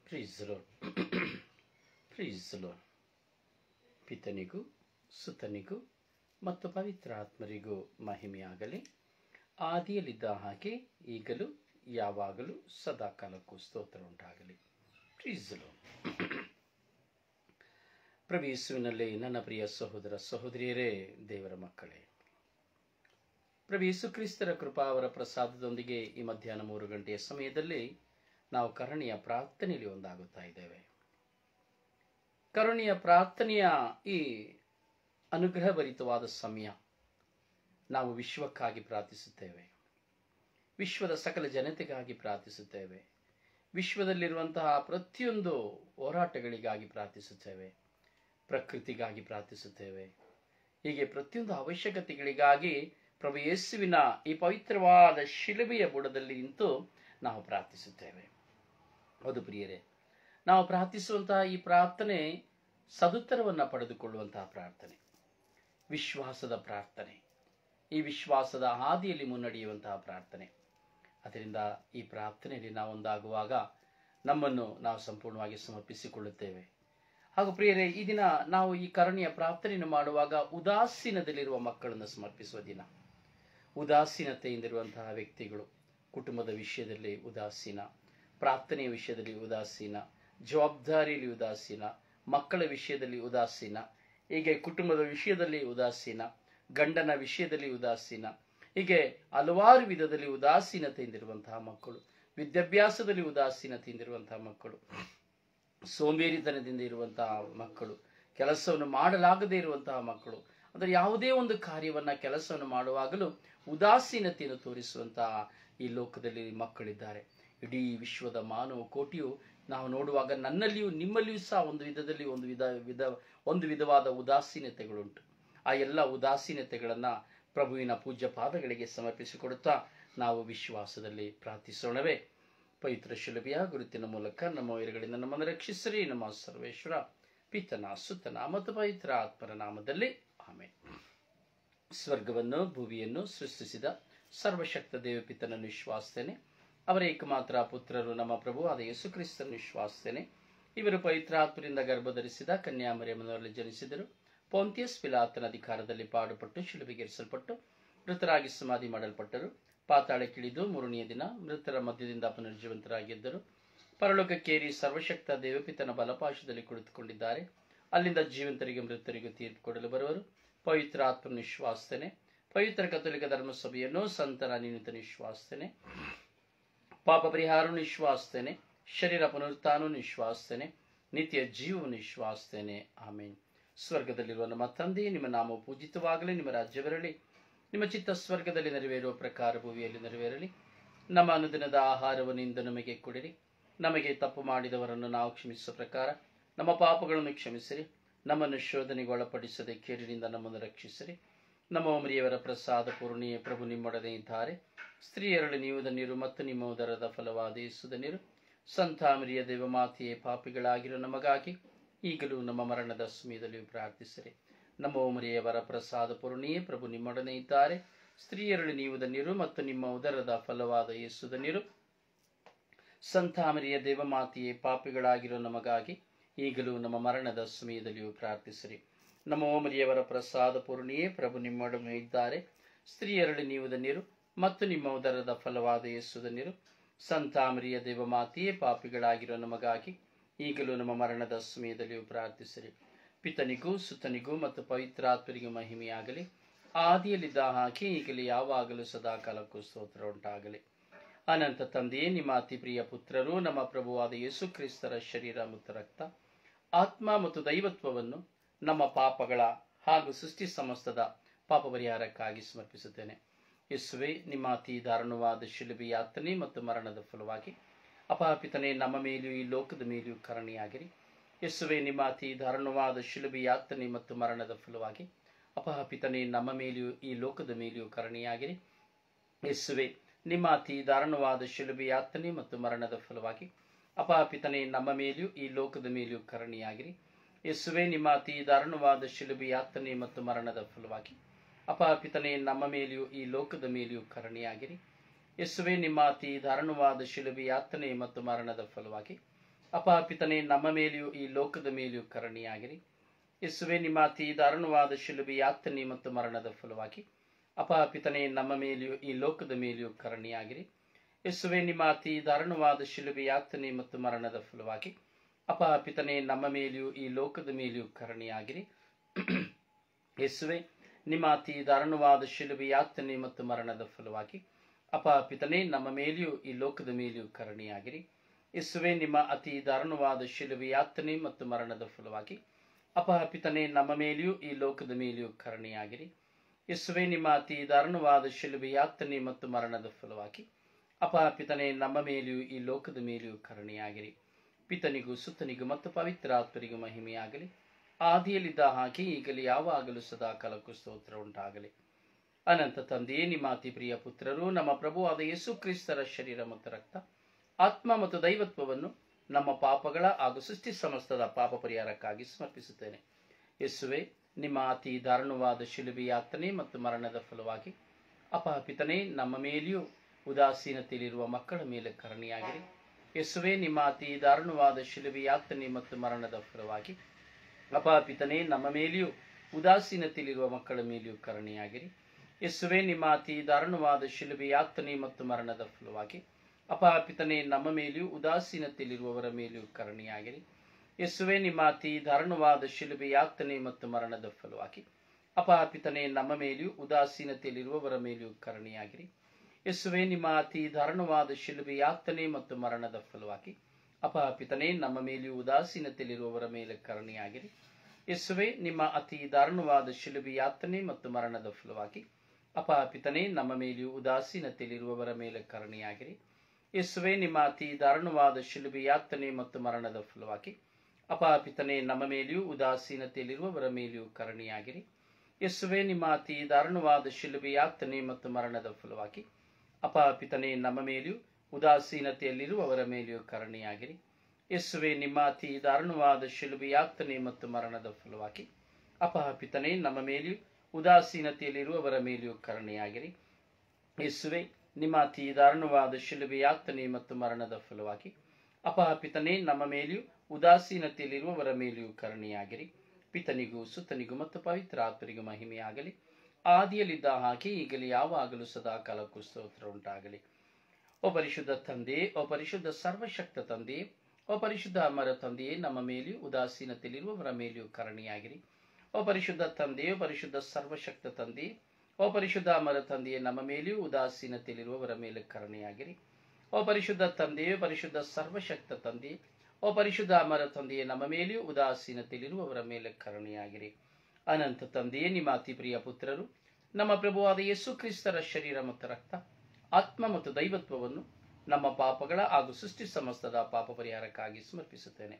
ಪ್ರೀಸ್ loan ಪ್ರೀಸ್ loan ಪಿತನಿಗೂ ಸುತನಿಗೂ ಮತ್ತು ಪವಿತ್ರ ಆತ್ಮರಿಗೂ ಮಹಿಮೆಯಾಗಲಿ ಆದಿಯಲ್ಲಿದ್ದ ಹಾಗೆ ಈಗಲೂ ಯಾವಾಗಲೂ ಸದಾಕಾಲಕ್ಕೂ ಸ್ತೋತ್ರ ಉಂಟಾಗಲಿ ಪ್ರೀಸ್ ಲೋನ್ ಪ್ರಭು ನನ್ನ ಪ್ರಿಯ ಸಹೋದರ ಸಹೋದರಿಯರೇ ದೇವರ ಮಕ್ಕಳೇ ಪ್ರಭು ಯೇಸು ಕ್ರಿಸ್ತರ ಕೃಪಾವರ ಪ್ರಸಾದದೊಂದಿಗೆ ಈ ಮಧ್ಯಾಹ್ನ ಮೂರು ಗಂಟೆಯ ಸಮಯದಲ್ಲಿ ನಾವು ಕರುಣೆಯ ಪ್ರಾರ್ಥನೆಯಲ್ಲಿ ಒಂದಾಗುತ್ತಾ ಇದ್ದೇವೆ ಕರುಣೆಯ ಪ್ರಾರ್ಥನೆಯ ಈ ಅನುಗ್ರಹಭರಿತವಾದ ಸಮಯ ನಾವು ವಿಶ್ವಕ್ಕಾಗಿ ಪ್ರಾರ್ಥಿಸುತ್ತೇವೆ ವಿಶ್ವದ ಸಕಲ ಜನತೆಗಾಗಿ ಪ್ರಾರ್ಥಿಸುತ್ತೇವೆ ವಿಶ್ವದಲ್ಲಿರುವಂತಹ ಪ್ರತಿಯೊಂದು ಹೋರಾಟಗಳಿಗಾಗಿ ಪ್ರಾರ್ಥಿಸುತ್ತೇವೆ ಪ್ರಕೃತಿಗಾಗಿ ಪ್ರಾರ್ಥಿಸುತ್ತೇವೆ ಹೀಗೆ ಪ್ರತಿಯೊಂದು ಅವಶ್ಯಕತೆಗಳಿಗಾಗಿ ಪ್ರಭು ಯೇಸುವಿನ ಈ ಪವಿತ್ರವಾದ ಶಿಲುಬೆಯ ಬುಡದಲ್ಲಿ ನಿಂತು ನಾವು ಪ್ರಾರ್ಥಿಸುತ್ತೇವೆ ಹೌದು ಪ್ರಿಯರೇ ನಾವು ಪ್ರಾರ್ಥಿಸುವಂತಹ ಈ ಪ್ರಾರ್ಥನೆ ಸದುತ್ತರವನ್ನು ಪಡೆದುಕೊಳ್ಳುವಂತಹ ಪ್ರಾರ್ಥನೆ ವಿಶ್ವಾಸದ ಪ್ರಾರ್ಥನೆ ಈ ವಿಶ್ವಾಸದ ಹಾದಿಯಲ್ಲಿ ಮುನ್ನಡೆಯುವಂತಹ ಪ್ರಾರ್ಥನೆ ಅದರಿಂದ ಈ ಪ್ರಾರ್ಥನೆಯಲ್ಲಿ ನಾವು ಒಂದಾಗುವಾಗ ನಮ್ಮನ್ನು ನಾವು ಸಂಪೂರ್ಣವಾಗಿ ಸಮರ್ಪಿಸಿಕೊಳ್ಳುತ್ತೇವೆ ಹಾಗೂ ಪ್ರಿಯರೇ ಈ ದಿನ ನಾವು ಈ ಕರುಣೆಯ ಪ್ರಾರ್ಥನೆಯನ್ನು ಮಾಡುವಾಗ ಉದಾಸೀನದಲ್ಲಿರುವ ಮಕ್ಕಳನ್ನು ಸಮರ್ಪಿಸುವ ದಿನ ಉದಾಸೀನತೆಯಿಂದಿರುವಂತಹ ವ್ಯಕ್ತಿಗಳು ಕುಟುಂಬದ ವಿಷಯದಲ್ಲಿ ಉದಾಸೀನ ಪ್ರಾರ್ಥನೆಯ ವಿಷಯದಲ್ಲಿ ಉದಾಸೀನ ಜವಾಬ್ದಾರಿಯಲ್ಲಿ ಉದಾಸೀನ ಮಕ್ಕಳ ವಿಷಯದಲ್ಲಿ ಉದಾಸೀನ ಹೀಗೆ ಕುಟುಂಬದ ವಿಷಯದಲ್ಲಿ ಉದಾಸೀನ ಗಂಡನ ವಿಷಯದಲ್ಲಿ ಉದಾಸೀನ ಹೀಗೆ ಹಲವಾರು ವಿಧದಲ್ಲಿ ಉದಾಸೀನತೆಯಿಂದಿರುವಂತಹ ಮಕ್ಕಳು ವಿದ್ಯಾಭ್ಯಾಸದಲ್ಲಿ ಉದಾಸೀನತೆಯಿಂದಿರುವಂತಹ ಮಕ್ಕಳು ಸೋಂಬೇರಿತನದಿಂದ ಇರುವಂತಹ ಮಕ್ಕಳು ಕೆಲಸವನ್ನು ಮಾಡಲಾಗದೇ ಇರುವಂತಹ ಮಕ್ಕಳು ಅಂದರೆ ಯಾವುದೇ ಒಂದು ಕಾರ್ಯವನ್ನ ಕೆಲಸವನ್ನು ಮಾಡುವಾಗಲೂ ಉದಾಸೀನತೆಯನ್ನು ತೋರಿಸುವಂತಹ ಈ ಲೋಕದಲ್ಲಿ ಮಕ್ಕಳಿದ್ದಾರೆ ಇಡೀ ವಿಶ್ವದ ಮಾನವ ಕೋಟಿಯು ನಾವು ನೋಡುವಾಗ ನನ್ನಲ್ಲಿಯೂ ನಿಮ್ಮಲ್ಲಿಯೂ ಸಹ ಒಂದು ವಿಧದಲ್ಲಿ ಒಂದು ವಿಧ ವಿಧ ಒಂದು ವಿಧವಾದ ಉದಾಸೀನತೆಗಳುಂಟು ಆ ಎಲ್ಲ ಉದಾಸೀನತೆಗಳನ್ನ ಪ್ರಭುವಿನ ಪೂಜ್ಯ ಪಾದಗಳಿಗೆ ಸಮರ್ಪಿಸಿಕೊಡುತ್ತಾ ನಾವು ವಿಶ್ವಾಸದಲ್ಲಿ ಪ್ರಾರ್ಥಿಸೋಣವೇ ಪವಿತ್ರ ಶಿಲುಬೆಯ ಗುರುತಿನ ಮೂಲಕ ನಮ್ಮ ವೈರಗಳಿಂದ ನಮ್ಮನ್ನು ರಕ್ಷಿಸರಿ ನಮ್ಮ ಸರ್ವೇಶ್ವರ ಪಿತನ ಸುತನ ಮತ್ತು ಪವಿತ್ರ ಆತ್ಮರ ನಾಮದಲ್ಲಿ ಆಮೇಲೆ ಸ್ವರ್ಗವನ್ನು ಭೂಮಿಯನ್ನು ಸೃಷ್ಟಿಸಿದ ಸರ್ವಶಕ್ತ ದೇವಪಿತನನ್ನು ವಿಶ್ವಾಸಿಸ್ತೇನೆ ಅವರ ಏಕಮಾತ್ರ ಪುತ್ರರು ನಮ್ಮ ಪ್ರಭು ಆದ ಯೇಸು ಕ್ರಿಸ್ತನ ವಿಶ್ವಾಸಿಸ್ತೇನೆ ಇವರು ಪವಿತ್ರ ಆತ್ಮರಿಂದ ಗರ್ಭಧರಿಸಿದ ಕನ್ಯಾಮರಿಯಮ್ಮನವರಲ್ಲಿ ಜನಿಸಿದರು ಪೊಂತಿಯಸ್ ಪಿಲಾತನ ಅಧಿಕಾರದಲ್ಲಿ ಪಾಡುಪಟ್ಟು ಶಿಲುಬೆಗೇರಿಸಲ್ಪಟ್ಟು ಮೃತರಾಗಿ ಸಮಾಧಿ ಮಾಡಲ್ಪಟ್ಟರು ಪಾತಾಳಕ್ಕಿಳಿದು ಮೂರನೆಯ ದಿನ ಮೃತರ ಮಧ್ಯದಿಂದ ಪುನರ್ಜೀವಂತರಾಗಿದ್ದರು ಪರಲೋಕಕ್ಕೇರಿ ಸರ್ವಶಕ್ತ ದೇವಪಿತನ ಬಲಪಾಶದಲ್ಲಿ ಕುಳಿತುಕೊಂಡಿದ್ದಾರೆ ಅಲ್ಲಿಂದ ಜೀವಂತರಿಗೆ ಮೃತರಿಗೂ ತೀರ್ಪು ಕೊಡಲು ಬರುವರು ಪವಿತ್ರ ಆತ್ಮ ನಿಶ್ವಾಸ್ತೇನೆ ಪವಿತ್ರ ಕಥೋಲಿಕ ಧರ್ಮಸಭೆಯನ್ನು ಸಂತರ ನಿಮಿತ್ತ ನಿಶ್ವಾಸ್ತೇನೆ ಪಾಪ ಪರಿಹಾರ ನಿಶ್ವಾಸ್ತೇನೆ ಶರೀರ ಪುನರುತ್ಥಾನ ನಿಶ್ವಾಸ್ತೇನೆ ನಿತ್ಯ ಜೀವ ನಿಶ್ವಾಸ್ತೇನೆ ಆಮೇನ್ ಸ್ವರ್ಗದಲ್ಲಿರುವ ನಮ್ಮ ತಂದೆ ನಿಮ್ಮ ನಾಮ ಪೂಜಿತವಾಗಲಿ ನಿಮ್ಮ ರಾಜ್ಯ ಬರಲಿ ನಿಮ್ಮ ಚಿತ್ತ ಸ್ವರ್ಗದಲ್ಲಿ ನೆರವೇರುವ ಪ್ರಕಾರ ಭೂಮಿಯಲ್ಲಿ ನೆರವೇರಲಿ ನಮ್ಮ ಅನುದಿನದ ಆಹಾರವನ್ನು ಇಂದು ನಮಗೆ ಕೊಡಿರಿ ನಮಗೆ ತಪ್ಪು ಮಾಡಿದವರನ್ನು ನಾವು ಕ್ಷಮಿಸುವ ಪ್ರಕಾರ ನಮ್ಮ ಪಾಪಗಳನ್ನು ಕ್ಷಮಿಸಿರಿ ನಮ್ಮನ್ನು ಶೋಧನೆಗೆ ಒಳಪಡಿಸದೆ ಕೇಡಿನಿಂದ ನಮ್ಮನ್ನು ರಕ್ಷಿಸಿರಿ ನಮ್ಮ ಒಮರಿಯವರ ಪ್ರಸಾದ ಪೂರ್ಣಿಯ ಪ್ರಭು ನಿಮ್ಮೊಡನೆ ಇದ್ದಾರೆ ಸ್ತ್ರೀಯರಲ್ಲಿ ನೀವು ಧನ್ಯರು ಮತ್ತು ನಿಮ್ಮ ಉದರದ ಫಲವಾದ ಯೇಸು ಧನ್ಯರು ಸಂತಾಮರಿಯ ದೇವಮಾತೆಯೇ ಪಾಪಿಗಳಾಗಿರೋ ನಮಗಾಗಿ ಈಗಲೂ ನಮ್ಮ ಮರಣದ ಸಮಯದಲ್ಲಿಯೂ ಪ್ರಾರ್ಥಿಸಿರಿ ನಮ್ಮ ಓಮರಿಯವರ ಪ್ರಸಾದ ಪೂರ್ಣಿಯೇ ಪ್ರಭು ನಿಮ್ಮೊಡನೆ ಇದ್ದಾರೆ ಸ್ತ್ರೀಯರಲ್ಲಿ ನೀವು ಧನ್ಯರು ಮತ್ತು ನಿಮ್ಮ ಉದರದ ಫಲವಾದ ಯೇಸು ಧನ್ಯರು ಸಂತಾಮರಿಯ ದೇವಮಾತೆಯೇ ಪಾಪಿಗಳಾಗಿರೋ ನಮಗಾಗಿ ಈಗಲೂ ನಮ್ಮ ಮರಣದ ಸಮಯದಲ್ಲಿಯೂ ಪ್ರಾರ್ಥಿಸಿರಿ ನಮ್ಮ ಓಮರಿಯವರ ಪ್ರಸಾದ ಪೂರ್ಣಿಯೇ ಪ್ರಭು ನಿಮ್ಮೊಡನೆ ಇದ್ದಾರೆ ಸ್ತ್ರೀಯರಲ್ಲಿ ನೀವು ಧನ್ಯರು ಮತ್ತು ನಿಮ್ಮ ಉದರದ ಫಲವಾದ ಯೇಸು ಧನ್ಯರು ಸಂತಾಮರಿಯ ದೇವಮಾತೆಯೇ ಪಾಪಿಗಳಾಗಿರೋ ನಮಗಾಗಿ ಈಗಲೂ ನಮ್ಮ ಮರಣದ ಸಮಯದಲ್ಲಿಯೂ ಪ್ರಾರ್ಥಿಸಿರಿ ಪಿತನಿಗೂ ಸುತನಿಗೂ ಮತ್ತು ಪವಿತ್ರಾತ್ಮರಿಗೂ ಮಹಿಮೆಯಾಗಲಿ ಆದಿಯಲ್ಲಿದ್ದ ಹಾಗೆ ಈಗಲೇ ಯಾವಾಗಲೂ ಸದಾಕಾಲಕ್ಕೂ ಸ್ತೋತ್ರ ಉಂಟಾಗಲಿ ಅನಂತ ತಂದೆಯೇ ನಿಮ್ಮ ಅತಿ ಪ್ರಿಯ ಪುತ್ರರು ನಮ್ಮ ಪ್ರಭುವಾದ ಯೇಸು ಕ್ರಿಸ್ತರ ಶರೀರ ಮತ್ತು ರಕ್ತ ಆತ್ಮ ಮತ್ತು ದೈವತ್ವವನ್ನು ನಮ್ಮ ಪಾಪಗಳ ಹಾಗೂ ಸೃಷ್ಟಿ ಸಮಸ್ತದ ಪಾಪ ಪರಿಹಾರಕ್ಕಾಗಿ ಸಮರ್ಪಿಸುತ್ತೇನೆ ಯೇಸುವೆ ನಿಮ್ಮ ಅತಿ ದಾರುಣವಾದ ಶಿಲುಬೆ ಯಾತನೆ ಮತ್ತು ಮರಣದ ಫಲವಾಗಿ ಅಪಪಿತನೆ ನಮ್ಮ ಮೇಲೆಯೂ ಈ ಲೋಕದ ಮೇಲೆಯೂ ಕರುಣೆಯಾಗಿರಿ ಯೇಸುವೆ ನಿಮ್ಮ ಅತಿ ದಾರುಣವಾದ ಶಿಲುಬೆ ಯಾತನೆ ಮತ್ತು ಮರಣದ ಫಲವಾಗಿ ಅಪಹಪಿತನೆ ನಮ್ಮ ಮೇಲೆಯೂ ಈ ಲೋಕದ ಮೇಲೆಯೂ ಕರುಣೆಯಾಗಿರಿ ಯೇಸುವೆ ನಿಮ್ಮ ಅತಿ ದಾರುಣವಾದ ಶಿಲುಬೆ ಯಾತನೆ ಮತ್ತು ಮರಣದ ಫಲವಾಗಿ ಅಪಹಪಿತನೆ ನಮ್ಮ ಮೇಲೆಯೂ ಈ ಲೋಕದ ಮೇಲೆಯೂ ಕರುಣೆಯಾಗಿರಿ ಯೇಸುವೆ ನಿಮ್ಮ ಅತಿ ದಾರುಣವಾದ ಶಿಲುಬೆ ಯಾತನೆ ಮತ್ತು ಮರಣದ ಫಲವಾಗಿ ಅಪಹಪಿತನೆ ನಮ್ಮ ಮೇಲೆಯೂ ಈ ಲೋಕದ ಮೇಲೆಯೂ ಕರುಣೆಯಾಗಿರಿ ಯೇಸುವೆ ನಿಮ್ಮ ಅತಿ ದಾರುಣವಾದ ಶಿಲುಬೆ ಯಾತನೆ ಮತ್ತು ಮರಣದ ಫಲವಾಗಿ ಅಪ ಪಿತನೆ ನಮ್ಮ ಮೇಲೆಯೂ ಈ ಲೋಕದ ಮೇಲೆಯೂ ಕರುಣೆಯಾಗಿರಿ ಯೇಸುವೆ ನಿಮ್ಮ ಅತಿ ದಾರುಣವಾದ ಶಿಲುಬೆ ಯಾತನೆ ಮತ್ತು ಮರಣದ ಫಲವಾಗಿ ಅಪ ಪಿತನೆ ನಮ್ಮ ಮೇಲೆಯೂ ಈ ಲೋಕದ ಮೇಲೆಯೂ ಕರುಣೆಯಾಗಿರಿ ಯೇಸುವೆ ನಿಮ್ಮ ಅತಿ ದಾರುಣವಾದ ಶಿಲುಬೆ ಯಾತನೆ ಮತ್ತು ಮರಣದ ಫಲವಾಗಿ ಅಪ ಪಿತನೆ ನಮ್ಮ ಮೇಲೆಯೂ ಈ ಲೋಕದ ಮೇಲೆಯೂ ಕರುಣೆಯಾಗಿರಿ ಯೇಸುವೆ ನಿಮ್ಮ ಅತಿ ದಾರುಣವಾದ ಶಿಲುಬೆ ಯಾತನೆ ಮತ್ತು ಮರಣದ ಫಲವಾಗಿ ಅಪ ಪಿತನೆ ನಮ್ಮ ಮೇಲೆಯೂ ಈ ಲೋಕದ ಮೇಲೆಯೂ ಕರುಣೆಯಾಗಿರಿ ಯೇಸುವೆ ನಿಮ್ಮ ಅತಿ ದಾರುಣವಾದ ಶಿಲುಬೆ ಯಾತನೆ ಮತ್ತು ಮರಣದ ಫಲವಾಗಿ ಅಪ ಪಿತನೆ ನಮ್ಮ ಮೇಲೆಯೂ ಈ ಲೋಕದ ಮೇಲೆಯೂ ಕರುಣೆಯಾಗಿರಿ ಯೇಸುವೆ ನಿಮ್ಮ ಅತಿ ದಾರುಣವಾದ ಶಿಲುಬೆ ಯಾತನೆ ಮತ್ತು ಮರಣದ ಫಲವಾಗಿ ಅಪ ಪಿತನೆ ನಮ್ಮ ಮೇಲೆಯೂ ಈ ಲೋಕದ ಮೇಲೆಯೂ ಕರುಣೆಯಾಗಿರಿ ಪಿತನಿಗೂ ಸುತ್ತನಿಗೂ ಮತ್ತು ಪವಿತ್ರಾತ್ಮರಿಗೂ ಮಹಿಮೆಯಾಗಲಿ ಆದಿಯಲ್ಲಿದ್ದ ಹಾಗೆ ಈಗಲೇ ಯಾವಾಗಲೂ ಸದಾ ಕಾಲಕ್ಕೂ ಸ್ತೋತ್ರ ಉಂಟಾಗಲಿ ಅನಂತ ತಂದೆಯೇ ನಿಮ್ಮ ಅತಿ ಪ್ರಿಯ ಪುತ್ರರು ನಮ್ಮ ಪ್ರಭುವಾದ ಯೇಸು ಕ್ರಿಸ್ತರ ಶರೀರ ಮತ್ತು ರಕ್ತ ಆತ್ಮ ಮತ್ತು ದೈವತ್ವವನ್ನು ನಮ್ಮ ಪಾಪಗಳ ಹಾಗೂ ಸೃಷ್ಟಿ ಸಮಸ್ತದ ಪಾಪ ಪರಿಹಾರಕ್ಕಾಗಿ ಸಮರ್ಪಿಸುತ್ತೇನೆ ಯೇಸುವೆ ನಿಮ್ಮ ಅತಿ ದಾರುಣವಾದ ಶಿಲುಬೆ ಯಾತನೆ ಮತ್ತು ಮರಣದ ಫಲವಾಗಿ ಅಪಪಿತನೆ ನಮ್ಮ ಮೇಲೆಯೂ ಉದಾಸೀನತೆಯಲ್ಲಿರುವ ಮಕ್ಕಳ ಮೇಲೆ ಕರುಣೆಯಾಗಿರಿ ಯೇಸುವೆ ನಿಮ್ಮ ಅತಿ ದಾರುಣವಾದ ಶಿಲುಬೆ ಯಾತನೆ ಮತ್ತು ಮರಣದ ಫಲವಾಗಿ ಅಪಾಪಿತನೇ ನಮ್ಮ ಮೇಲೆಯೂ ಉದಾಸೀನತೆಯಲ್ಲಿರುವ ಮಕ್ಕಳ ಮೇಲೆಯೂ ಕರುಣೆಯಾಗಿರಿ ಯೇಸುವೆ ನಿಮ್ಮ ಅತಿ ದಾರುಣವಾದ ಶಿಲುಬೆ ಯಾತನೆ ಮತ್ತು ಮರಣದ ಫಲವಾಗಿ ಅಪಾಪಿತನೇ ನಮ್ಮ ಮೇಲೆಯೂ ಉದಾಸೀನತೆಯಲ್ಲಿರುವವರ ಮೇಲೆಯೂ ಕರುಣೆಯಾಗಿರಿ ಯೇಸುವೆ ನಿಮ್ಮ ಅತಿ ದಾರುಣವಾದ ಶಿಲುಬೆ ಯಾತನೆ ಮತ್ತು ಮರಣದ ಫಲವಾಗಿ ಅಪಾಪಿತನೇ ನಮ್ಮ ಮೇಲೆಯೂ ಉದಾಸೀನತೆಯಲ್ಲಿರುವವರ ಮೇಲೆಯೂ ಕರುಣೆಯಾಗಿರಿ ಯೇಸುವೆ ನಿಮ್ಮ ಅತಿ ದಾರುಣವಾದ ಶಿಲುಬೆ ಯಾತನೆ ಮತ್ತು ಮರಣದ ಫಲವಾಗಿ ಅಪಪಿತನೇ ನಮ್ಮ ಮೇಲೆಯೂ ಉದಾಸೀನತೆಯಲ್ಲಿರುವವರ ಮೇಲೆ ಕರುಣೆಯಾಗಿರಿ ಯೇಸುವೆ ನಿಮ್ಮ ಅತಿ ದಾರುಣವಾದ ಶಿಲುಬೆ ಯಾತನೆ ಮತ್ತು ಮರಣದ ಫಲವಾಗಿ ಅಪಪಿತನೇ ನಮ್ಮ ಮೇಲೆಯೂ ಉದಾಸೀನತೆಯಲ್ಲಿರುವವರ ಮೇಲೆ ಕರುಣೆಯಾಗಿರಿ ಯೇಸುವೆ ನಿಮ್ಮ ಅತಿ ದಾರುಣವಾದ ಶಿಲುಬೆ ಯಾತನೆ ಮತ್ತು ಮರಣದ ಫಲವಾಗಿ ಅಪಪಿತನೇ ನಮ್ಮ ಮೇಲೆಯೂ ಉದಾಸೀನತೆಯಲ್ಲಿರುವವರ ಮೇಲೆಯೂ ಕರುಣೆಯಾಗಿರಿ ಯೇಸುವೆ ನಿಮ್ಮ ಅತಿ ದಾರುಣವಾದ ಶಿಲುಬೆ ಯಾತನೆ ಮತ್ತು ಮರಣದ ಫಲವಾಗಿ ಅಪಪಿತನೇ ನಮ್ಮ ಮೇಲೆಯೂ ಉದಾಸೀನತೆಯಲ್ಲಿರುವವರ ಮೇಲೆಯೂ ಕರುಣೆಯಾಗಿರಿ ಯೇಸುವೆ ನಿಮ್ಮ ಅತಿ ದಾರುಣವಾದ ಶಿಲುಬೆ ಯಾತನೆ ಮತ್ತು ಮರಣದ ಫಲವಾಗಿ ಅಪಪಿತನೇ ನಮ್ಮ ಮೇಲೆಯೂ ಉದಾಸೀನತೆಯಲ್ಲಿರುವವರ ಮೇಲೆಯೂ ಕರುಣೆಯಾಗಿರಿ ಯೇಸುವೆ ನಿಮ್ಮ ಅತಿ ದಾರುಣವಾದ ಶಿಲುಬೆ ಯಾತನೆ ಮತ್ತು ಮರಣದ ಫಲವಾಗಿ ಅಪಪಿತನೇ ನಮ್ಮ ಮೇಲೆಯೂ ಉದಾಸೀನತೆಯಲ್ಲಿರುವವರ ಮೇಲೆಯೂ ಕರುಣೆಯಾಗಿರಿ ಪಿತನಿಗೂ ಸುತ್ತನಿಗೂ ಮತ್ತು ಪವಿತ್ರ ಆತ್ಮರಿಗೂ ಮಹಿಮೆಯಾಗಲಿ ಆದಿಯಲ್ಲಿದ್ದ ಹಾಗೆ ಈಗಲೇ ಯಾವಾಗಲೂ ಸದಾ ಕಾಲಕ್ಕೂ ಸ್ತೋತ್ರ ಉಂಟಾಗಲಿ ಓ ಪರಿಶುದ್ಧ ತಂದೆ ಓ ಪರಿಶುದ್ಧ ಸರ್ವಶಕ್ತ ತಂದೆ ಓ ಪರಿಶುದ್ಧ ಅಮರ ತಂದೆಯೇ ನಮ್ಮ ಮೇಲೆಯೂ ಉದಾಸೀನತೆಯಲ್ಲಿರುವವರ ಮೇಲೆಯೂ ಕರುಣೆಯಾಗಿರಿ ಓ ಪರಿಶುದ್ಧ ತಂದೆ ಓ ಪರಿಶುದ್ಧ ಸರ್ವಶಕ್ತ ತಂದೆ ಓ ಪರಿಶುದ್ಧ ಅಮರ ತಂದೆಯೇ ನಮ್ಮ ಮೇಲೆಯೂ ಉದಾಸೀನತೆಯಲ್ಲಿರುವವರ ಮೇಲೆ ಕರುಣೆಯಾಗಿರಿ ಓ ಪರಿಶುದ್ಧ ತಂದೆಯೇ ಪರಿಶುದ್ಧ ಸರ್ವಶಕ್ತ ತಂದೆ ಓ ಪರಿಶುದ್ಧ ಅಮರ ತಂದೆಯೇ ನಮ್ಮ ಮೇಲೆಯೂ ಉದಾಸೀನತೆಯಲ್ಲಿರುವವರ ಮೇಲೆ ಕರುಣೆಯಾಗಿರಿ ಅನಂತ ತಂದೆಯೇ ನಿಮ್ಮ ಅತಿ ಪ್ರಿಯ ಪುತ್ರರು ನಮ್ಮ ಪ್ರಭುವಾದ ಯೇಸು ಕ್ರಿಸ್ತರ ಶರೀರ ಮತ್ತು ರಕ್ತ ಆತ್ಮ ಮತ್ತು ದೈವತ್ವವನ್ನು ನಮ್ಮ ಪಾಪಗಳ ಹಾಗೂ ಸೃಷ್ಟಿ ಸಮಸ್ತದ ಪಾಪ ಪರಿಹಾರಕ್ಕಾಗಿ ಸಮರ್ಪಿಸುತ್ತೇನೆ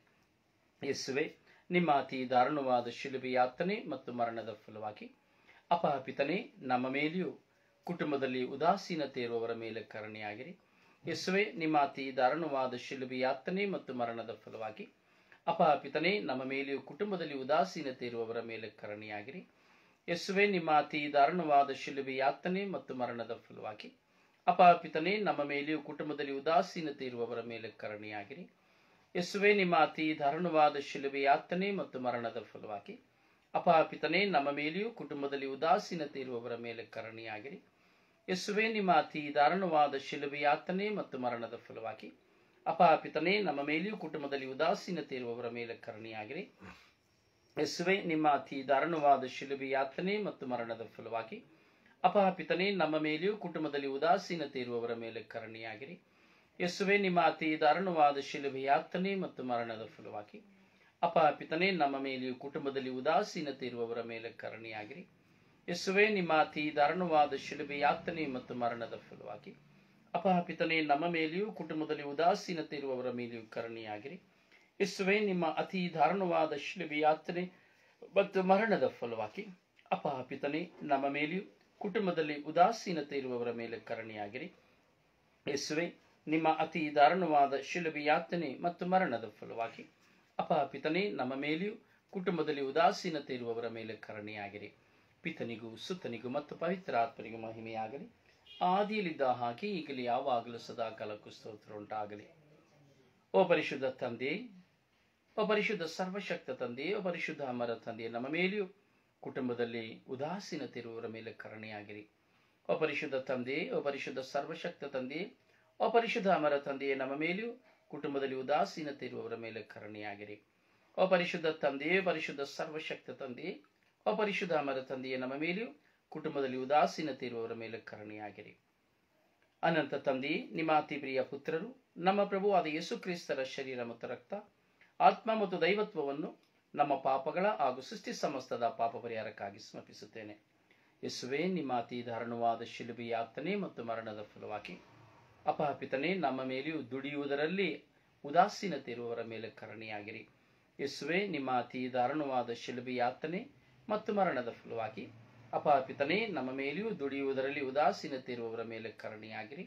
ಯೇಸುವೆ ನಿಮ್ಮ ಅತಿ ದಾರುಣವಾದ ಶಿಲುಬೆ ಯಾತನೆ ಮತ್ತು ಮರಣದ ಫಲವಾಗಿ ಅಪಹಪಿತನೇ ನಮ್ಮ ಮೇಲೆಯೂ ಕುಟುಂಬದಲ್ಲಿ ಉದಾಸೀನತೆ ಇರುವವರ ಮೇಲೆ ಕರುಣೆಯಾಗಿರಿ ಯೇಸುವೆ ನಿಮ್ಮ ಅತಿ ದಾರುಣವಾದ ಶಿಲುಬೆ ಯಾತನೆ ಮತ್ತು ಮರಣದ ಫಲವಾಗಿ ಅಪಹಪಿತನೇ ನಮ್ಮ ಮೇಲೆಯೂ ಕುಟುಂಬದಲ್ಲಿ ಉದಾಸೀನತೆ ಇರುವವರ ಮೇಲೆ ಕರುಣೆಯಾಗಿರಿ ಯೇಸುವೆ ನಿಮ್ಮ ಅತಿ ದಾರುಣವಾದ ಶಿಲುಬೆ ಯಾತನೆ ಮತ್ತು ಮರಣದ ಫಲವಾಗಿ ಅಪಪಿತನೇ ನಮ್ಮ ಮೇಲೆಯೂ ಕುಟುಂಬದಲ್ಲಿ ಉದಾಸೀನತೆ ಇರುವವರ ಮೇಲೆ ಕರುಣೆಯಾಗಿರಿ ಯೇಸುವೆ ನಿಮ್ಮ ಅತಿ ದಾರುಣವಾದ ಶಿಲುಬೆ ಯಾತನೆ ಮತ್ತು ಮರಣದ ಫಲವಾಗಿ ಅಪಪಿತನೇ ನಮ್ಮ ಮೇಲೆಯೂ ಕುಟುಂಬದಲ್ಲಿ ಉದಾಸೀನತೆ ಇರುವವರ ಮೇಲೆ ಕರುಣೆಯಾಗಿರಿ ಯೇಸುವೆ ನಿಮ್ಮ ಅತಿ ದಾರುಣವಾದ ಶಿಲುಬೆ ಯಾತನೆ ಮತ್ತು ಮರಣದ ಫಲವಾಗಿ ಅಪಪಿತನೇ ನಮ್ಮ ಮೇಲೆಯೂ ಕುಟುಂಬದಲ್ಲಿ ಉದಾಸೀನತೆ ಇರುವವರ ಮೇಲೆ ಕರುಣೆಯಾಗಿರಿ ಯೇಸುವೆ ನಿಮ್ಮ ಅತಿ ದಾರುಣವಾದ ಶಿಲುಬೆ ಯಾತನೆ ಮತ್ತು ಮರಣದ ಫಲವಾಗಿ ಅಪಹಪಿತನೇ ನಮ್ಮ ಮೇಲೆಯೂ ಕುಟುಂಬದಲ್ಲಿ ಉದಾಸೀನತೆ ಇರುವವರ ಮೇಲೆ ಕರುಣೆಯಾಗಿರಿ ಯೇಸುವೆ ನಿಮ್ಮ ಅತಿ ದಾರುಣವಾದ ಶಿಲುಬೆ ಯಾತನೆ ಮತ್ತು ಮರಣದ ಫಲವಾಗಿ ಅಪಹಪಿತನೇ ನಮ್ಮ ಮೇಲೆಯೂ ಕುಟುಂಬದಲ್ಲಿ ಉದಾಸೀನತೆ ಇರುವವರ ಮೇಲೆ ಕರುಣೆಯಾಗಿರಿ ಯೇಸುವೆ ನಿಮ್ಮ ಅತಿ ದಾರುಣವಾದ ಶಿಲುಬೆ ಯಾತನೆ ಮತ್ತು ಮರಣದ ಫಲವಾಗಿ ಅಪಹಪಿತನೇ ನಮ್ಮ ಮೇಲೆಯೂ ಕುಟುಂಬದಲ್ಲಿ ಉದಾಸೀನತೆ ಇರುವವರ ಮೇಲೆಯೂ ಕರುಣೆಯಾಗಿರಿ ಯೇಸುವೆ ನಿಮ್ಮ ಅತಿ ದಾರುಣವಾದ ಶಿಲುಬೆ ಯಾತನೆ ಮತ್ತು ಮರಣದ ಫಲವಾಗಿ ಅಪಹಪಿತನೇ ನಮ್ಮ ಮೇಲೆಯೂ ಕುಟುಂಬದಲ್ಲಿ ಉದಾಸೀನತೆ ಇರುವವರ ಮೇಲೆ ಕರುಣೆಯಾಗಿರಿ ಯೇಸುವೆ ನಿಮ್ಮ ಅತಿ ದಾರುಣವಾದ ಶಿಲುಬೆ ಯಾತನೆ ಮತ್ತು ಮರಣದ ಫಲವಾಗಿ ಅಪಪಿತನೇ ನಮ್ಮ ಮೇಲೆಯೂ ಕುಟುಂಬದಲ್ಲಿ ಉದಾಸೀನತೆ ಇರುವವರ ಮೇಲೆ ಕರುಣೆಯಾಗಿರಿ ಪಿತನಿಗೂ ಸುತ್ತನಿಗೂ ಮತ್ತು ಪವಿತ್ರ ಆತ್ಮನಿಗೂ ಮಹಿಮೆಯಾಗಲಿ ಆದಿಯಲ್ಲಿದ್ದ ಹಾಗೆ ಈಗಲೇ ಯಾವಾಗಲೂ ಸದಾ ಕಾಲಕ್ಕೂ ಸ್ತೋತ್ರ ಉಂಟಾಗಲಿ ಓ ಪರಿಶುದ್ಧ ತಂದೆ ಓ ಪರಿಶುದ್ಧ ಸರ್ವಶಕ್ತ ತಂದೆ ಓ ಪರಿಶುದ್ಧ ಅಮರ ತಂದೆ ನಮ್ಮ ಮೇಲೆಯೂ ಕುಟುಂಬದಲ್ಲಿ ಉದಾಸೀನತೆ ಇರುವವರ ಮೇಲೆ ಕರುಣೆಯಾಗಿರಿ ಓ ಪರಿಶುದ್ಧ ತಂದೆ ಓ ಪರಿಶುದ್ಧ ಸರ್ವಶಕ್ತ ತಂದೆ ಓ ಪರಿಶುದ್ಧ ಅಮರ ತಂದೆಯೇ ನಮ್ಮ ಮೇಲೆಯೂ ಕುಟುಂಬದಲ್ಲಿ ಉದಾಸೀನತೆ ಇರುವವರ ಮೇಲೆ ಕರುಣೆಯಾಗಿರಿ ಓ ಪರಿಶುದ್ಧ ತಂದೆಯೇ ಪರಿಶುದ್ಧ ಸರ್ವಶಕ್ತ ತಂದೆ ಓ ಪರಿಶುದ್ಧ ಅಮರ ತಂದೆಯೇ ನಮ್ಮ ಮೇಲೆಯೂ ಕುಟುಂಬದಲ್ಲಿ ಉದಾಸೀನತೆ ಇರುವವರ ಮೇಲೆ ಕರುಣೆಯಾಗಿರಿ ಅನಂತ ತಂದೆ ನಿಮ್ಮ ಅತಿ ಪ್ರಿಯ ಪುತ್ರರು ನಮ್ಮ ಪ್ರಭುವಾದ ಯೇಸು ಕ್ರಿಸ್ತರ ಶರೀರ ಮತ್ತು ರಕ್ತ ಆತ್ಮ ಮತ್ತು ದೈವತ್ವವನ್ನು ನಮ್ಮ ಪಾಪಗಳ ಹಾಗೂ ಸೃಷ್ಟಿ ಸಮಸ್ತದ ಪಾಪ ಪರಿಹಾರಕ್ಕಾಗಿ ಸಮರ್ಪಿಸುತ್ತೇನೆ ಯೇಸುವೆ ನಿಮ್ಮ ಅತಿ ದಾರುಣವಾದ ಶಿಲುಬಿ ಯಾತನೆ ಮತ್ತು ಮರಣದ ಫಲವಾಗಿ ಅಪಹಪಿತನೆ ನಮ್ಮ ಮೇಲೆಯೂ ದುಡಿಯುವುದರಲ್ಲಿ ಉದಾಸೀನತೆ ಇರುವವರ ಮೇಲೆ ಕರುಣೆಯಾಗಿರಿ ಯೇಸುವೆ ನಿಮ್ಮ ಅತಿ ದಾರುಣವಾದ ಶಿಲುಬಿ ಯಾತನೆ ಮತ್ತು ಮರಣದ ಫಲವಾಗಿ ಅಪಹಪಿತನೆ ನಮ್ಮ ಮೇಲೆಯೂ ದುಡಿಯುವುದರಲ್ಲಿ ಉದಾಸೀನತೆ ಇರುವವರ ಮೇಲೆ ಕರುಣೆಯಾಗಿರಿ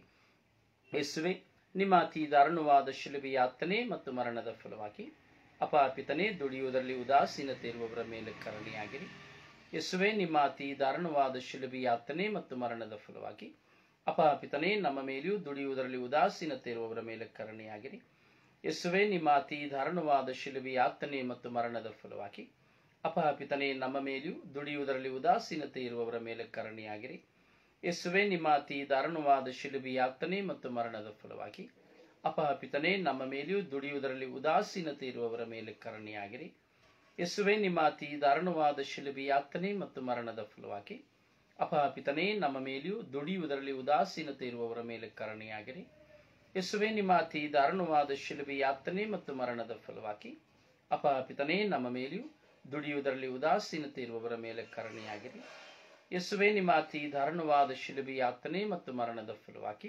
ಯೇಸುವೆ ನಿಮ್ಮ ಅತಿ ದಾರುಣವಾದ ಶಿಲುಬಿ ಯಾತನೆ ಮತ್ತು ಮರಣದ ಫಲವಾಗಿ ಅಪಹಪಿತನೆ ದುಡಿಯುವುದರಲ್ಲಿ ಉದಾಸೀನತೆ ಇರುವವರ ಮೇಲೆ ಕರುಣೆಯಾಗಿರಿ ಯೇಸುವೆ ನಿಮ್ಮ ಅತಿ ದಾರುಣವಾದ ಶಿಲುಬಿ ಯಾತನೆ ಮತ್ತು ಮರಣದ ಫಲವಾಗಿ ಅಪಹಪಿತನೆ ನಮ್ಮ ಮೇಲೆಯೂ ದುಡಿಯುವುದರಲ್ಲಿ ಉದಾಸೀನತೆ ಇರುವವರ ಮೇಲೆ ಕರುಣೆಯಾಗಿರಿ ಯೇಸುವೆ ನಿಮ್ಮ ಅತಿ ದಾರುಣವಾದ ಶಿಲುಬಿ ಯಾತನೆ ಮತ್ತು ಮರಣದ ಫಲವಾಗಿ ಅಪಹಪಿತನೆ ನಮ್ಮ ಮೇಲೆಯೂ ದುಡಿಯುವುದರಲ್ಲಿ ಉದಾಸೀನತೆ ಇರುವವರ ಮೇಲೆ ಕರುಣೆಯಾಗಿರಿ ಯೇಸುವೆ ನಿಮ್ಮ ಅತಿ ದಾರುಣವಾದ ಶಿಲುಬಿ ಯಾತನೆ ಮತ್ತು ಮರಣದ ಫಲವಾಗಿ ಅಪಹಪಿತನೆ ನಮ್ಮ ಮೇಲೆಯೂ ದುಡಿಯುವುದರಲ್ಲಿ ಉದಾಸೀನತೆ ಇರುವವರ ಮೇಲೆ ಕರುಣೆಯಾಗಿರಿ ಯೇಸುವೆ ನಿಮ್ಮ ಅತಿ ದಾರುಣವಾದ ಶಿಲುಬಿ ಯಾತನೆ ಮತ್ತು ಮರಣದ ಫಲವಾಗಿ ಅಪಹಪಿತನೆ ನಮ್ಮ ಮೇಲೆಯೂ ದುಡಿಯುವುದರಲ್ಲಿ ಉದಾಸೀನತೆ ಇರುವವರ ಮೇಲೆ ಕರುಣೆಯಾಗಿರಿ ಯೇಸುವೆ ನಿಮ್ಮ ಅತಿ ದಾರುಣವಾದ ಶಿಲುಬಿ ಯಾತನೆ ಮತ್ತು ಮರಣದ ಫಲವಾಗಿ ಅಪಹಪಿತನೆ ನಮ್ಮ ಮೇಲೆಯೂ ದುಡಿಯುವುದರಲ್ಲಿ ಉದಾಸೀನತೆ ಇರುವವರ ಮೇಲೆ ಕರುಣೆಯಾಗಿರಿ ಯೇಸುವೆ ನಿಮ್ಮ ಅತಿ ದಾರುಣವಾದ ಶಿಲುಬಿ ಯಾತನೆ ಮತ್ತು ಮರಣದ ಫಲವಾಗಿ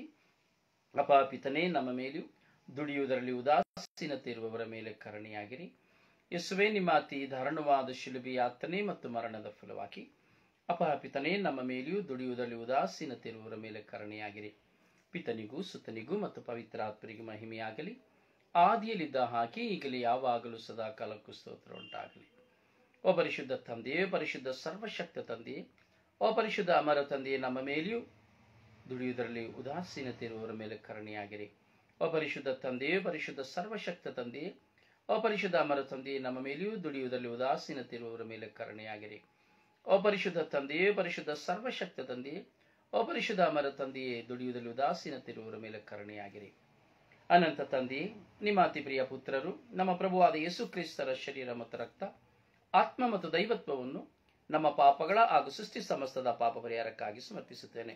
ಅಪಾಪಿತನೇ ನಮ್ಮ ಮೇಲೆಯೂ ದುಡಿಯುವುದರಲ್ಲಿ ಉದಾಸೀನತೆ ಇರುವವರ ಮೇಲೆ ಕರುಣೆಯಾಗಿರಿ ಯೇಸುವೆ ನಿಮ್ಮ ಅತಿ ದಾರುಣವಾದ ಶಿಲುಬಿ ಯಾತನೆ ಮತ್ತು ಮರಣದ ಫಲವಾಗಿ ಅಪಹಪಿತನೇ ನಮ್ಮ ಮೇಲೆಯೂ ದುಡಿಯುವುದರಲ್ಲಿ ಉದಾಸೀನತೆ ಇರುವವರ ಮೇಲೆ ಕರುಣೆಯಾಗಿರಿ ಪಿತನಿಗೂ ಸುತನಿಗೂ ಮತ್ತು ಪವಿತ್ರಾತ್ಮರಿಗೂ ಮಹಿಮೆಯಾಗಲಿ ಆದಿಯಲ್ಲಿದ್ದ ಹಾಗೆ ಈಗಲೇ ಯಾವಾಗಲೂ ಸದಾ ಕಾಲಕ್ಕೂ ಸ್ತೋತ್ರ ಉಂಟಾಗಲಿ ಓ ಪರಿಶುದ್ಧ ತಂದೆಯೇ ಪರಿಶುದ್ಧ ಸರ್ವಶಕ್ತ ತಂದೆಯೇ ಓ ಪರಿಶುದ್ಧ ಅಮರ ತಂದೆಯೇ ನಮ್ಮ ಮೇಲೆಯೂ ದುಡಿಯುವುದರಲ್ಲಿ ಉದಾಸೀನತೆ ಇರುವವರ ಮೇಲೆ ಕರುಣೆಯಾಗಿರಿ ಓ ಪರಿಶುದ್ಧ ತಂದೆಯೇ ಪರಿಶುದ್ಧ ಸರ್ವಶಕ್ತ ತಂದೆಯೇ ಓ ಪರಿಶುದ್ಧ ಅಮರ ತಂದೆಯೇ ನಮ್ಮ ಮೇಲೆಯೂ ದುಡಿಯುವುದರಲ್ಲಿ ಉದಾಸೀನತೆ ಇರುವವರ ಮೇಲೆ ಕರುಣೆಯಾಗಿರಿ ಓ ಪರಿಶುದ್ಧ ತಂದೆಯೇ ಪರಿಶುದ್ಧ ಸರ್ವಶಕ್ತ ತಂದೆಯೇ ಓ ಪರಿಶುದ್ಧ ಅಮರ ತಂದೆಯೇ ದುಡಿಯುವುದರಲ್ಲಿ ಉದಾಸೀನತೆ ಇರುವವರ ಮೇಲೆ ಕರುಣೆಯಾಗಿರಿ ಅನಂತ ತಂದೆಯೇ ನಿಮ್ಮ ಅತಿ ಪ್ರಿಯ ಪುತ್ರರು ನಮ್ಮ ಪ್ರಭುವಾದ ಯೇಸು ಕ್ರಿಸ್ತರ ಶರೀರ ಮತ್ತು ರಕ್ತ ಆತ್ಮ ಮತ್ತು ದೈವತ್ವವನ್ನು ನಮ್ಮ ಪಾಪಗಳ ಹಾಗೂ ಸೃಷ್ಟಿ ಸಮಸ್ತದ ಪಾಪ ಪರಿಹಾರಕ್ಕಾಗಿ ಸಮರ್ಪಿಸುತ್ತೇನೆ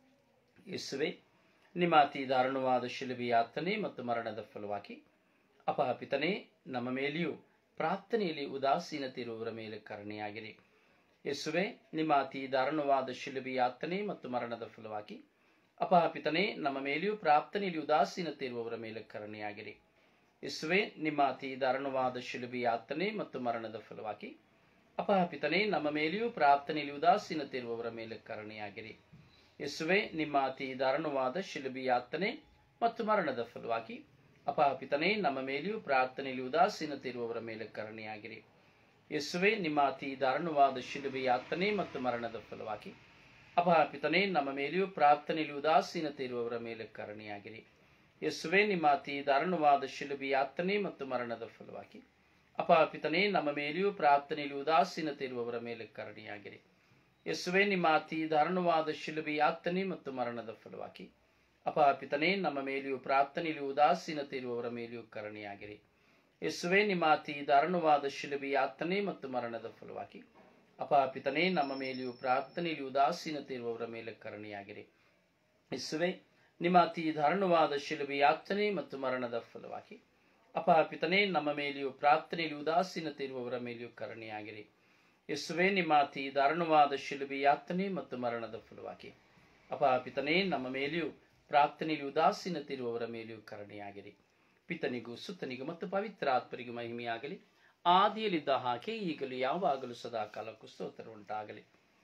ಯೇಸುವೆ ನಿಮ್ಮ ಅತಿ ದಾರುಣವಾದ ಶಿಲುಬಿ ಯಾತನೆ ಮತ್ತು ಮರಣದ ಫಲವಾಗಿ ಅಪಹಪಿತನೆ ನಮ್ಮ ಮೇಲೆಯೂ ಪ್ರಾರ್ಥನೆಯಲ್ಲಿ ಉದಾಸೀನತೆ ಇರುವವರ ಮೇಲೆ ಕರುಣೆಯಾಗಿರಿ ಯೇಸುವೆ ನಿಮ್ಮ ಅತಿ ದಾರುಣವಾದ ಶಿಲುಬಿ ಯಾತನೆ ಮತ್ತು ಮರಣದ ಫಲವಾಗಿ ಅಪಹಪಿತನೆ ನಮ್ಮ ಮೇಲೆಯೂ ಪ್ರಾರ್ಥನೆಯಲ್ಲಿ ಉದಾಸೀನತೆ ಇರುವವರ ಮೇಲೆ ಕರುಣೆಯಾಗಿರಿ ಯೇಸುವೆ ನಿಮ್ಮ ಅತಿ ದಾರುಣವಾದ ಶಿಲುಬಿ ಯಾತನೆ ಮತ್ತು ಮರಣದ ಫಲವಾಗಿ ಅಪಹಪಿತನೆ ನಮ್ಮ ಮೇಲೆಯೂ ಪ್ರಾರ್ಥನೆಯಲ್ಲಿ ಉದಾಸೀನತೆ ಇರುವವರ ಮೇಲೆ ಕರುಣೆಯಾಗಿರಿ ಯೇಸುವೆ ನಿಮ್ಮ ಅತಿ ದಾರುಣವಾದ ಶಿಲುಬಿ ಯಾತನೆ ಮತ್ತು ಮರಣದ ಫಲವಾಗಿ ಅಪಹಪಿತನೆ ನಮ್ಮ ಮೇಲೆಯೂ ಪ್ರಾರ್ಥನೆಯಲ್ಲಿ ಉದಾಸೀನತೆ ಇರುವವರ ಮೇಲೆ ಕರುಣೆಯಾಗಿರಿ ಯೇಸುವೆ ನಿಮ್ಮ ಅತಿ ದಾರುಣವಾದ ಶಿಲುಬಿ ಯಾತನೆ ಮತ್ತು ಮರಣದ ಫಲವಾಗಿ ಅಪಹಪಿತನೆ ನಮ್ಮ ಮೇಲೆಯೂ ಪ್ರಾರ್ಥನೆಯಲ್ಲಿ ಉದಾಸೀನತೆ ಇರುವವರ ಮೇಲೆ ಕರುಣೆಯಾಗಿರಿ ಯೇಸುವೆ ನಿಮ್ಮ ಅತಿ ದಾರುಣವಾದ ಶಿಲುಬಿ ಯಾತನೆ ಮತ್ತು ಮರಣದ ಫಲವಾಗಿ ಅಪಹಪಿತನೆ ನಮ್ಮ ಮೇಲೆಯೂ ಪ್ರಾರ್ಥನೆಯಲ್ಲಿ ಉದಾಸೀನತೆ ಇರುವವರ ಮೇಲೆ ಕರುಣೆಯಾಗಿರಿ ಯೇಸುವೆ ನಿಮ್ಮ ಅತಿ ದಾರುಣವಾದ ಶಿಲುಬಿ ಯಾತನೆ ಮತ್ತು ಮರಣದ ಫಲವಾಗಿ ಅಪಹಪಿತನೆ ನಮ್ಮ ಮೇಲೆಯೂ ಪ್ರಾರ್ಥನೆಯಲ್ಲಿ ಉದಾಸೀನತೆ ಇರುವವರ ಮೇಲೆಯೂ ಕರುಣೆಯಾಗಿರಿ ಯೇಸುವೆ ನಿಮ್ಮ ಅತಿ ದಾರುಣವಾದ ಶಿಲುಬಿ ಯಾತನೆ ಮತ್ತು ಮರಣದ ಫಲವಾಗಿ ಅಪಹಪಿತನೆ ನಮ್ಮ ಮೇಲೆಯೂ ಪ್ರಾರ್ಥನೆಯಲ್ಲಿ ಉದಾಸೀನತೆ ಇರುವವರ ಮೇಲೆ ಕರುಣೆಯಾಗಿರಿ ಯೇಸುವೆ ನಿಮ್ಮ ಅತಿ ದಾರುಣವಾದ ಶಿಲುಬಿ ಯಾತನೆ ಮತ್ತು ಮರಣದ ಫಲವಾಗಿ ಅಪಹಪಿತನೆ ನಮ್ಮ ಮೇಲೆಯೂ ಪ್ರಾರ್ಥನೆಯಲ್ಲಿ ಉದಾಸೀನತೆ ಇರುವವರ ಮೇಲೆಯೂ ಕರುಣೆಯಾಗಿರಿ ಯೇಸುವೆ ನಿಮ್ಮ ಅತಿ ದಾರುಣವಾದ ಶಿಲುಬಿ ಯಾತನೆ ಮತ್ತು ಮರಣದ ಫಲವಾಗಿ ಅಪಹಪಿತನೆ ನಮ್ಮ ಮೇಲೆಯೂ ಪ್ರಾರ್ಥನೆಯಲ್ಲಿ ಉದಾಸೀನತೆ ಇರುವವರ ಮೇಲೆಯೂ ಕರುಣೆಯಾಗಿರಿ ಪಿತನಿಗೂ ಸುತ್ತನಿಗೂ ಮತ್ತು ಪವಿತ್ರ ಆತ್ಮರಿಗೂ ಮಹಿಮೆಯಾಗಲಿ ಆದಿಯಲ್ಲಿದ್ದ ಹಾಗೆ ಈಗಲೂ ಯಾವಾಗಲೂ ಸದಾ ಕಾಲಕ್ಕೂ ಸ್ತೋತ್ರ ಉಂಟಾಗಲಿ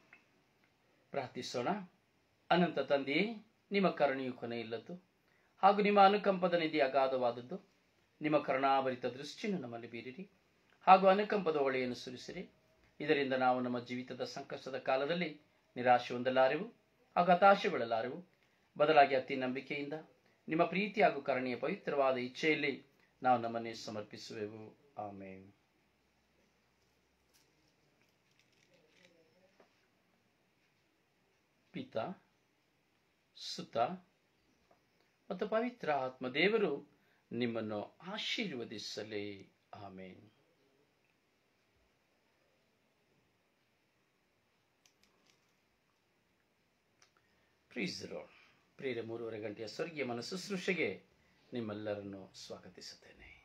ಪ್ರಾರ್ಥಿಸೋಣ ಅನಂತ ತಂದೆಯೇ ನಿಮ್ಮ ಕರುಣೆಯು ಕೊನೆ ಇಲ್ಲದ್ದು ಹಾಗೂ ನಿಮ್ಮ ಅನುಕಂಪದ ನಿಧಿ ಅಗಾಧವಾದದ್ದು ನಿಮ್ಮ ಕರುಣಾಭರಿತ ದೃಷ್ಟಿಯನ್ನು ನಮ್ಮಲ್ಲಿ ಬೀರಿರಿ ಹಾಗೂ ಅನುಕಂಪದ ಒಳೆಯನ್ನು ಸುರಿಸಿರಿ ಇದರಿಂದ ನಾವು ನಮ್ಮ ಜೀವಿತದ ಸಂಕಷ್ಟದ ಕಾಲದಲ್ಲಿ ನಿರಾಶೆ ಹೊಂದಲಾರೆವು ಹಾಗೂ ಹತಾಶೆಗೊಳ್ಳಲಾರೆವು ಬದಲಾಗಿ ಅತಿ ನಂಬಿಕೆಯಿಂದ ನಿಮ್ಮ ಪ್ರೀತಿ ಹಾಗೂ ಕರುಣೆಯ ಪವಿತ್ರವಾದ ಇಚ್ಛೆಯಲ್ಲಿ ನಾವು ನಮ್ಮನ್ನೇ ಸಮರ್ಪಿಸುವೆವು ಆಮೇನ್ ಪಿತ ಸುತ ಮತ್ತು ಪವಿತ್ರ ಆತ್ಮ ದೇವರು ನಿಮ್ಮನ್ನು ಆಶೀರ್ವದಿಸಲಿ ಆಮೇನ್ ಪ್ರೀಸ್ ರೋಡ್ ಪ್ರಿಯರ ಮೂರುವರೆ ಗಂಟೆಯ ಸ್ವರ್ಗೀಯ ಮನಸ್ಸುಶ್ರೂಷೆಗೆ ನಿಮ್ಮೆಲ್ಲರನ್ನು ಸ್ವಾಗತಿಸುತ್ತೇನೆ